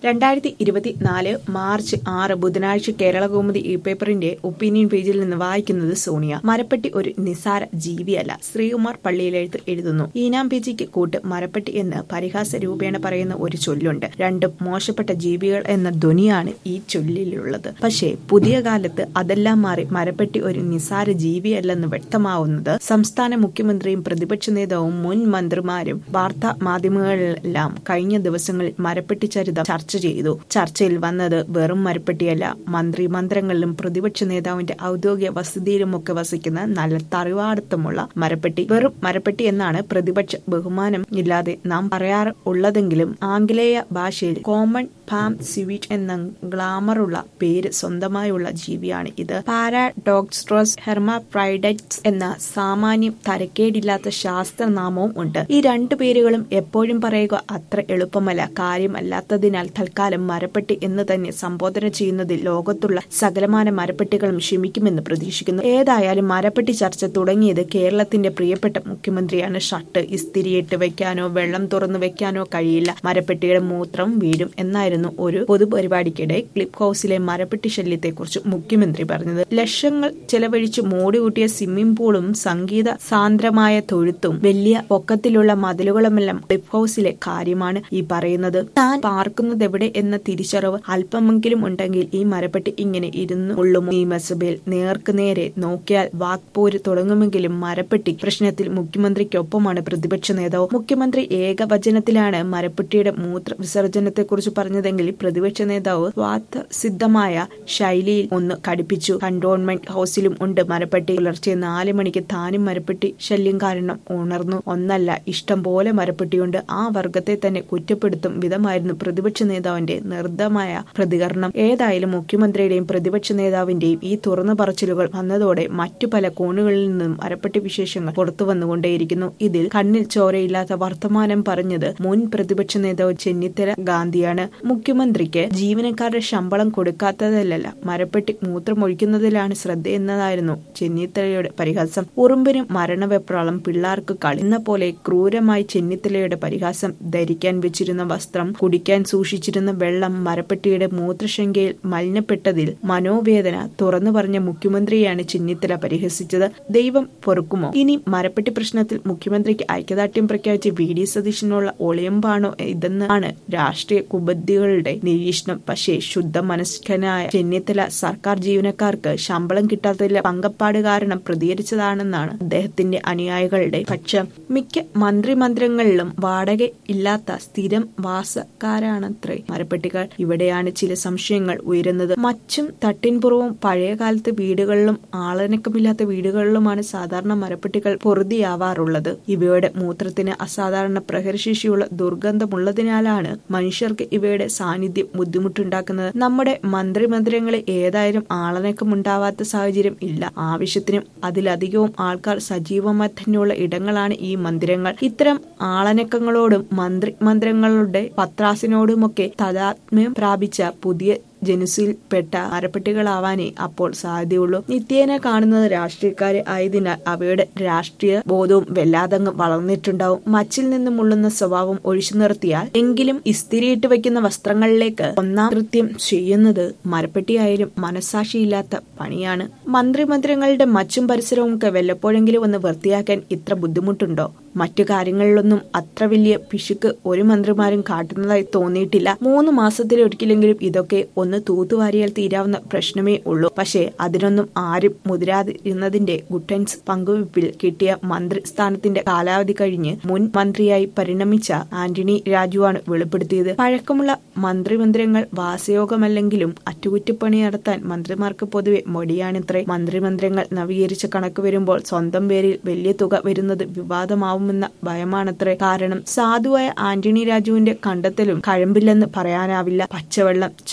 രണ്ടായിരത്തി ഇരുപത്തിനാല് മാർച്ച് ആറ് ബുധനാഴ്ച കേരളകൗമുദി ഈ പേപ്പറിന്റെ ഒപ്പീനിയൻ പേജിൽ നിന്ന് വായിക്കുന്നത് സോണിയ മരപ്പെട്ടി ഒരു നിസാര ജീവിയല്ല ശ്രീകുമാർ പള്ളിയിലെഴുത്ത് എഴുതുന്നു ഈനാം പേജിക്ക് കൂട്ട് മരപ്പെട്ടി എന്ന് പരിഹാസ രൂപേണ പറയുന്ന ഒരു ചൊല്ലുണ്ട് രണ്ടും മോശപ്പെട്ട ജീവികൾ എന്ന ധ്വനിയാണ് ഈ ചൊല്ലിലുള്ളത് പക്ഷേ പുതിയ കാലത്ത് അതെല്ലാം മാറി മരപ്പെട്ടി ഒരു നിസാര ജീവിയല്ലെന്ന് വ്യക്തമാവുന്നത് സംസ്ഥാന മുഖ്യമന്ത്രിയും പ്രതിപക്ഷ നേതാവും മുൻ മന്ത്രിമാരും വാർത്താ മാധ്യമങ്ങളിലെല്ലാം കഴിഞ്ഞ ദിവസങ്ങളിൽ മരപ്പെട്ടി ചരിതം ചർച്ച ചെയ്തു ചർച്ചയിൽ വന്നത് വെറും മരപ്പെട്ടിയല്ല മന്ത്രി മന്ത്രങ്ങളിലും പ്രതിപക്ഷ നേതാവിന്റെ ഔദ്യോഗിക വസതിയിലുമൊക്കെ വസിക്കുന്ന നല്ല തറിവാടത്തമുള്ള മരപ്പെട്ടി വെറും മരപ്പെട്ടി എന്നാണ് പ്രതിപക്ഷ ബഹുമാനം ഇല്ലാതെ നാം പറയാറ് ഉള്ളതെങ്കിലും ആംഗലേയ ഭാഷയിൽ കോമൺ ഫാം സിവിറ്റ് എന്ന ഗ്ലാമറുള്ള പേര് സ്വന്തമായുള്ള ജീവിയാണ് ഇത് പാരാഡോക്സ്ട്രോസ് ഹെർമാപ്രൈഡറ്റ്സ് എന്ന സാമാന്യം തരക്കേടില്ലാത്ത ശാസ്ത്രനാമവും ഉണ്ട് ഈ രണ്ടു പേരുകളും എപ്പോഴും പറയുക അത്ര എളുപ്പമല്ല കാര്യമല്ലാത്തതിനാൽ തൽക്കാലം മരപ്പെട്ടി എന്ന് തന്നെ സംബോധന ചെയ്യുന്നതിൽ ലോകത്തുള്ള സകലമാന മരപ്പെട്ടികളും ക്ഷമിക്കുമെന്ന് പ്രതീക്ഷിക്കുന്നു ഏതായാലും മരപ്പെട്ടി ചർച്ച തുടങ്ങിയത് കേരളത്തിന്റെ പ്രിയപ്പെട്ട മുഖ്യമന്ത്രിയാണ് ഷർട്ട് ഇസ്തിരിയിട്ട് വെക്കാനോ വെള്ളം തുറന്നു വെക്കാനോ കഴിയില്ല മരപ്പെട്ടിയുടെ മൂത്രം വീഴും എന്നായിരുന്നു ഒരു പൊതുപരിപാടിക്കിടെ ക്ലിപ്പ് ഹൌസിലെ മരപ്പെട്ടി ശല്യത്തെക്കുറിച്ച് മുഖ്യമന്ത്രി പറഞ്ഞത് ലക്ഷങ്ങൾ ചെലവഴിച്ച് മൂടികൂട്ടിയ സ്വിമ്മിംഗ് പൂളും സംഗീത സാന്ദ്രമായ തൊഴുത്തും വലിയ പൊക്കത്തിലുള്ള മതിലുകളുമെല്ലാം ക്ലിപ്പ് ഹൌസിലെ കാര്യമാണ് ഈ പറയുന്നത് താൻ പാർക്കുന്നത് എവിടെ എന്ന തിരിച്ചറിവ് അല്പമെങ്കിലും ഉണ്ടെങ്കിൽ ഈ മരപ്പെട്ടി ഇങ്ങനെ ഇരുന്നു ഉള്ളും നിയമസഭയിൽ നേർക്ക് നേരെ നോക്കിയാൽ വാക്പോര് തുടങ്ങുമെങ്കിലും മരപ്പെട്ടി പ്രശ്നത്തിൽ മുഖ്യമന്ത്രിക്കൊപ്പമാണ് പ്രതിപക്ഷ നേതാവ് മുഖ്യമന്ത്രി ഏകവചനത്തിലാണ് മരപ്പെട്ടിയുടെ മൂത്ര വിസർജനത്തെക്കുറിച്ച് പറഞ്ഞതെങ്കിൽ പ്രതിപക്ഷ നേതാവ് സ്വാർത്ഥസിദ്ധമായ ശൈലിയിൽ ഒന്ന് കടുപ്പിച്ചു കണ്ടോൺമെന്റ് ഹൌസിലും ഉണ്ട് മരപ്പെട്ടി പുലർച്ചെ നാല് മണിക്ക് താനും മരപ്പെട്ടി ശല്യം കാരണം ഉണർന്നു ഒന്നല്ല ഇഷ്ടം പോലെ മരപ്പെട്ടിയുണ്ട് ആ വർഗത്തെ തന്നെ കുറ്റപ്പെടുത്തും വിധമായിരുന്നു പ്രതിപക്ഷ നേതാവിന്റെ നിർദ്ദമായ പ്രതികരണം ഏതായാലും മുഖ്യമന്ത്രിയുടെയും പ്രതിപക്ഷ നേതാവിന്റെയും ഈ തുറന്നു പറച്ചിലുകൾ വന്നതോടെ മറ്റു പല കോണുകളിൽ നിന്നും മരപ്പെട്ടി വിശേഷങ്ങൾ പുറത്തു വന്നുകൊണ്ടേയിരിക്കുന്നു ഇതിൽ കണ്ണിൽ ചോരയില്ലാത്ത വർത്തമാനം പറഞ്ഞത് മുൻ പ്രതിപക്ഷ നേതാവ് ചെന്നിത്തല ഗാന്ധിയാണ് മുഖ്യമന്ത്രിക്ക് ജീവനക്കാരുടെ ശമ്പളം കൊടുക്കാത്തതല്ല മരപ്പെട്ടി മൂത്രമൊഴിക്കുന്നതിലാണ് ശ്രദ്ധ എന്നതായിരുന്നു ചെന്നിത്തലയുടെ പരിഹാസം ഉറുമ്പിനും മരണവെപ്രാളം പിള്ളാർക്ക് കളിന്ന പോലെ ക്രൂരമായി ചെന്നിത്തലയുടെ പരിഹാസം ധരിക്കാൻ വെച്ചിരുന്ന വസ്ത്രം കുടിക്കാൻ സൂക്ഷിച്ചിരുന്ന വെള്ളം മരപ്പെട്ടിയുടെ മൂത്രശങ്കയിൽ മലിനപ്പെട്ടതിൽ മനോവേദന തുറന്നു പറഞ്ഞ മുഖ്യമന്ത്രിയെയാണ് ചെന്നിത്തല പരിഹസിച്ചത് ദൈവം പൊറുക്കുമോ ഇനി മരപ്പെട്ടി പ്രശ്നത്തിൽ മുഖ്യമന്ത്രിക്ക് ഐക്യദാർഢ്യം പ്രഖ്യാപിച്ച് വി ഡി സതീശനുള്ള ഒളിയമ്പാണോ ഇതെന്നാണ് രാഷ്ട്രീയ കുബദ്ധികളുടെ നിരീക്ഷണം പക്ഷേ ശുദ്ധ മനസ്കനായ ചെന്നിത്തല സർക്കാർ ജീവനക്കാർക്ക് ശമ്പളം കിട്ടാത്തതിലെ പങ്കപ്പാട് കാരണം പ്രതികരിച്ചതാണെന്നാണ് അദ്ദേഹത്തിന്റെ അനുയായികളുടെ പക്ഷം മിക്ക മന്ത്രിമന്ദിരങ്ങളിലും വാടക ഇല്ലാത്ത സ്ഥിരം വാസക്കാരാണത്രേ മരപ്പെട്ടികൾ ഇവിടെയാണ് ചില സംശയങ്ങൾ ഉയരുന്നത് മച്ചും തട്ടിൻപുറവും പഴയകാലത്ത് വീടുകളിലും ആളനക്കമില്ലാത്ത വീടുകളിലുമാണ് സാധാരണ മരപ്പെട്ടികൾ പൊറുതിയാവാറുള്ളത് ഇവയുടെ മൂത്രത്തിന് അസാധാരണ പ്രഹരശേഷിയുള്ള ദുർഗന്ധമുള്ളതിനാലാണ് മനുഷ്യർക്ക് ഇവയുടെ സാന്നിധ്യം ബുദ്ധിമുട്ടുണ്ടാക്കുന്നത് നമ്മുടെ മന്ത്രിമന്ദിരങ്ങളിൽ ഏതായാലും ആളനക്കമുണ്ടാവാത്ത സാഹചര്യം ഇല്ല ആവശ്യത്തിനും അതിലധികവും ആൾക്കാർ സജീവമായി തന്നെയുള്ള ഇടങ്ങളാണ് ഈ മന്ദിരങ്ങൾ ഇത്തരം ആളനക്കങ്ങളോടും മന്ത്രി മന്ദിരങ്ങളുടെ പത്രാസിനോടുമൊക്കെ താതാത്മ്യം പ്രാപിച്ച പുതിയ ജനുസിൽപ്പെട്ട മരപ്പെട്ടികളാവാനേ അപ്പോൾ സാധ്യതയുള്ളൂ നിത്യേന കാണുന്നത് രാഷ്ട്രീയക്കാരെ ആയതിനാൽ അവയുടെ രാഷ്ട്രീയ ബോധവും വല്ലാതങ്ങ് വളർന്നിട്ടുണ്ടാവും മച്ചിൽ നിന്ന് മുള്ളുന്ന സ്വഭാവം ഒഴിച്ചു നിർത്തിയാൽ എങ്കിലും ഇസ്തിരിയിട്ട് വെക്കുന്ന വസ്ത്രങ്ങളിലേക്ക് ഒന്നാം കൃത്യം ചെയ്യുന്നത് മരപ്പെട്ടിയായാലും മനസാക്ഷിയില്ലാത്ത പണിയാണ് മന്ത്രിമന്ദിരങ്ങളുടെ മച്ചും പരിസരവും ഒക്കെ വല്ലപ്പോഴെങ്കിലും ഒന്ന് വൃത്തിയാക്കാൻ ഇത്ര ബുദ്ധിമുട്ടുണ്ടോ മറ്റു കാര്യങ്ങളിലൊന്നും അത്ര വലിയ പിശുക്ക് ഒരു മന്ത്രിമാരും കാട്ടുന്നതായി തോന്നിയിട്ടില്ല മൂന്ന് മാസത്തിലൊരിക്കലെങ്കിലും ഇതൊക്കെ ഒന്ന് തൂത്തുവാരിയാൽ തീരാവുന്ന പ്രശ്നമേ ഉള്ളൂ പക്ഷേ അതിനൊന്നും ആരും മുതിരാതിരുന്നതിന്റെ ഗുട്ടൻസ് പങ്കുവയ്പിൽ കിട്ടിയ മന്ത്രി സ്ഥാനത്തിന്റെ കാലാവധി കഴിഞ്ഞ് മുൻ മന്ത്രിയായി പരിണമിച്ച ആന്റണി രാജുവാണ് വെളിപ്പെടുത്തിയത് പഴക്കമുള്ള മന്ത്രിമന്ദിരങ്ങൾ വാസയോഗമല്ലെങ്കിലും അറ്റുകുറ്റപ്പണി നടത്താൻ മന്ത്രിമാർക്ക് പൊതുവെ മടിയാണിത്രേ മന്ത്രിമന്ദിരങ്ങൾ നവീകരിച്ച കണക്ക് വരുമ്പോൾ സ്വന്തം പേരിൽ വലിയ തുക വരുന്നത് വിവാദമാവുമെന്ന ഭയമാണത്രേ കാരണം സാധുവായ ആന്റണി രാജുവിന്റെ കണ്ടെത്തലും കഴമ്പില്ലെന്ന് പറയാനാവില്ല പച്ചവെള്ളം ചവച്ചു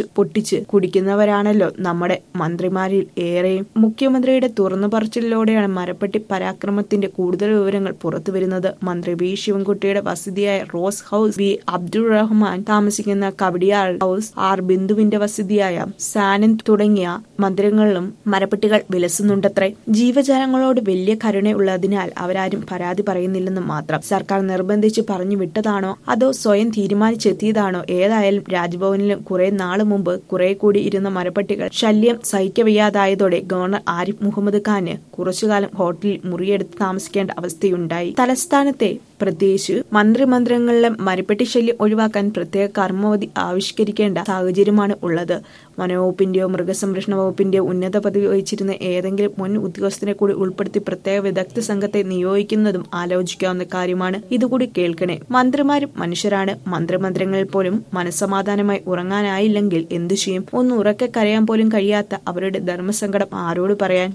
പൊട്ടിച്ച് കുടിക്കുന്നവരാണല്ലോ നമ്മുടെ മന്ത്രിമാരിൽ ഏറെയും മുഖ്യമന്ത്രിയുടെ തുറന്നു പറച്ചിലൂടെയാണ് മരപ്പട്ടി പരാക്രമത്തിന്റെ കൂടുതൽ വിവരങ്ങൾ പുറത്തുവരുന്നത് മന്ത്രി വി ശിവൻകുട്ടിയുടെ വസതിയായ rose house V Abdul Rahman താമസിക്കുന്ന കവടിയാർ ഹൌസ് ആർ ബിന്ദുവിന്റെ വസതിയായ സാനന്ദ് തുടങ്ങിയ മന്ദിരങ്ങളിലും മരപ്പെട്ടികൾ വിലസുന്നുണ്ടത്രേ ജീവജാലങ്ങളോട് വലിയ കരുണയുള്ളതിനാൽ അവരാരും പരാതി പറയുന്നില്ലെന്ന് മാത്രം സർക്കാർ നിർബന്ധിച്ച് പറഞ്ഞു വിട്ടതാണോ അതോ സ്വയം തീരുമാനിച്ചെത്തിയതാണോ ഏതായാലും രാജ്ഭവനിലും കുറെ നാളു മുമ്പ് കുറെ കൂടി ഇരുന്ന മരപ്പട്ടികൾ ശല്യം സഹിക്കവയ്യാതായതോടെ ഗവർണർ ആരിഫ് മുഹമ്മദ് ഖാന് കുറച്ചുകാലം ഹോട്ടലിൽ മുറിയെടുത്ത് താമസിക്കേണ്ട അവസ്ഥയുണ്ടായി തലസ്ഥാനത്തെ പ്രത്യേകിച്ച് മന്ത്രിമന്ദിരങ്ങളിലെ മരപ്പെട്ടി ശല്യം ഒഴിവാക്കാൻ പ്രത്യേക കർമ്മവധി ആവിഷ്കരിക്കേണ്ട സാഹചര്യമാണ് ഉള്ളത് വനവകുപ്പിന്റെയോ മൃഗസംരക്ഷണ വകുപ്പിന്റെയോ ഉന്നത പദവി വഹിച്ചിരുന്ന ഏതെങ്കിലും മുൻ ഉദ്യോഗസ്ഥനെ കൂടി ഉൾപ്പെടുത്തി പ്രത്യേക വിദഗ്ധ സംഘത്തെ നിയോഗിക്കുന്നതും ആലോചിക്കാവുന്ന കാര്യമാണ് ഇതുകൂടി കേൾക്കണേ മന്ത്രിമാരും മനുഷ്യരാണ് മന്ത്രിമന്ദിരങ്ങളിൽ പോലും മനസ്സമാധാനമായി ഉറങ്ങാനായില്ലെങ്കിൽ എന്തു ചെയ്യും ഒന്ന് ഉറക്കെ കരയാൻ പോലും കഴിയാത്ത അവരുടെ ധർമ്മസങ്കടം ആരോട് പറയാൻ